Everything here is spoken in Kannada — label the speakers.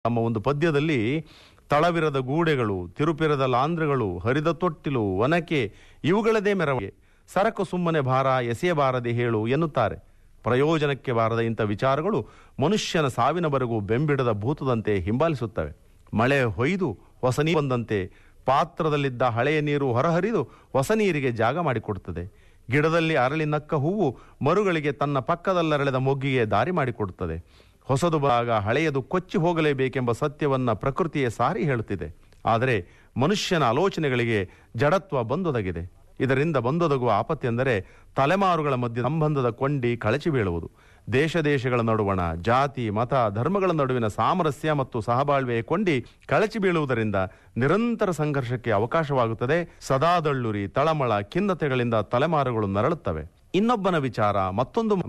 Speaker 1: ತಮ್ಮ ಒಂದು ಪದ್ಯದಲ್ಲಿ ತಳವಿರದ ಗೂಡೆಗಳು ತಿರುಪಿರದ ಲಾಂದ್ರಗಳು ಹರಿದ ತೊಟ್ಟಿಲು ಒನಕೆ ಇವುಗಳದೇ ಮೆರವಣಿಗೆ ಸರಕು ಸುಮ್ಮನೆ ಭಾರ ಎಸೆಯಬಾರದೆ ಹೇಳು ಎನ್ನುತ್ತಾರೆ ಪ್ರಯೋಜನಕ್ಕೆ ಬಾರದ ಇಂಥ ವಿಚಾರಗಳು ಮನುಷ್ಯನ ಸಾವಿನವರೆಗೂ ಬೆಂಬಿಡದ ಭೂತದಂತೆ ಹಿಂಬಾಲಿಸುತ್ತವೆ ಮಳೆ ಹೊಯ್ದು ಹೊಸ ನೀರು ಬಂದಂತೆ ಪಾತ್ರದಲ್ಲಿದ್ದ ಹಳೆಯ ನೀರು ಹೊರಹರಿದು ಹೊಸ ನೀರಿಗೆ ಜಾಗ ಮಾಡಿಕೊಡುತ್ತದೆ ಗಿಡದಲ್ಲಿ ಅರಳಿ ನಕ್ಕ ಹೂವು ಮರುಗಳಿಗೆ ತನ್ನ ಪಕ್ಕದಲ್ಲರಳೆದ ಮೊಗ್ಗಿಗೆ ದಾರಿ ಮಾಡಿಕೊಡುತ್ತದೆ ಹೊಸದು ಭಾಗ ಹಳೆಯದು ಕೊಚ್ಚಿ ಹೋಗಲೇಬೇಕೆಂಬ ಸತ್ಯವನ್ನ ಪ್ರಕೃತಿಯೇ ಸಾರಿ ಹೇಳುತ್ತಿದೆ ಆದರೆ ಮನುಷ್ಯನ ಆಲೋಚನೆಗಳಿಗೆ ಜಡತ್ವ ಬಂದೊದಗಿದೆ ಇದರಿಂದ ಬಂದೊದಗುವ ಆಪತ್ತೆಂದರೆ ತಲೆಮಾರುಗಳ ಮಧ್ಯೆ ಸಂಬಂಧದ ಕೊಂಡಿ ಕಳಚಿ ಬೀಳುವುದು ದೇಶ ದೇಶಗಳ ನಡುವಣ ಜಾತಿ ಮತ ಧರ್ಮಗಳ ನಡುವಿನ ಸಾಮರಸ್ಯ ಮತ್ತು ಸಹಬಾಳ್ವೆಯ ಕೊಂಡಿ ಕಳಚಿ ಬೀಳುವುದರಿಂದ ನಿರಂತರ ಸಂಘರ್ಷಕ್ಕೆ ಅವಕಾಶವಾಗುತ್ತದೆ ಸದಾದಳ್ಳುರಿ ತಳಮಳ ಖಿನ್ನತೆಗಳಿಂದ ತಲೆಮಾರುಗಳು ನರಳುತ್ತವೆ ಇನ್ನೊಬ್ಬನ ವಿಚಾರ ಮತ್ತೊಂದು